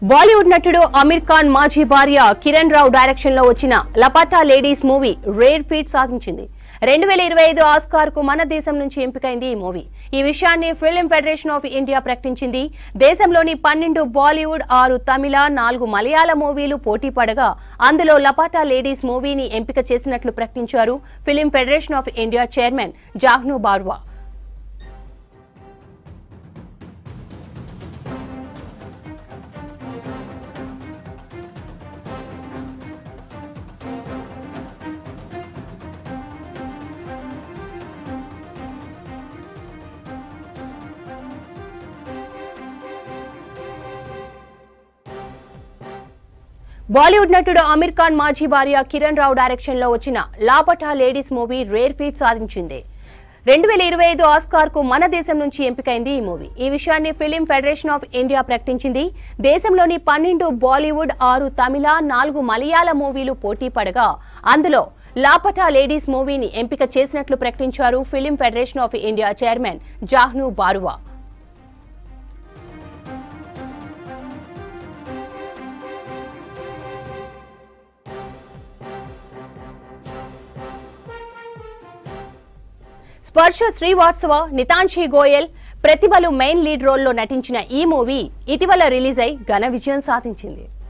బాలీవుడ్ నటుడు అమీర్ ఖాన్ మాజీ భార్య కిరణ్ రావు డైరెక్షన్ లో వచ్చిన Laapataa ladies movie rare feat సాధించింది రెండు వేల ఇరవై ఐదు ఆస్కార్ కు మన దేశం నుంచి ఎంపికైంది ఈ మూవీ ఈ విషయాన్ని ఫిల్మ్ ఫెడరేషన్ ఆఫ్ ఇండియా ప్రకటించింది దేశంలోని పన్నెండు బాలీవుడ్ ఆరు తమిళ నాలుగు మలయాళ మూవీలు పోటీ పడగా అందులో లపాతా లేడీస్ మూవీని ఎంపిక చేసినట్లు ప్రకటించారు film federation of India chairman Jahnu Barua Bollywood నటుడు అమీర్ ఖాన్ మాజీ భార్య కిరణ్ రావు డైరెక్షన్ లో వచ్చిన Laapataa ladies movie rare feat సాధించింది రెండు వేల ఇరవై ఐదు ఆస్కార్ కు మన దేశం నుంచి ఎంపికైంది ఈ మూవీ ఈ విషయాన్ని ఫిలిం ఫెడరేషన్ ఆఫ్ ఇండియా ప్రకటించింది దేశంలోని పన్నెండు బాలీవుడ్ ఆరు తమిళ నాలుగు మలయాళ మూవీలు పోటీ పడగా అందులో లాపటా లేడీస్ మూవీని ఎంపిక చేసినట్లు ప్రకటించారు film federation of India chairman Jahnu Barua Sparsh Srivastava Nitanshi Goel ప్రతిభలు మెయిన్ లీడ్ రోల్లో నటించిన ఈ మూవీ ఇటీవల రిలీజ్ అయి ఘన విజయం సాధించింది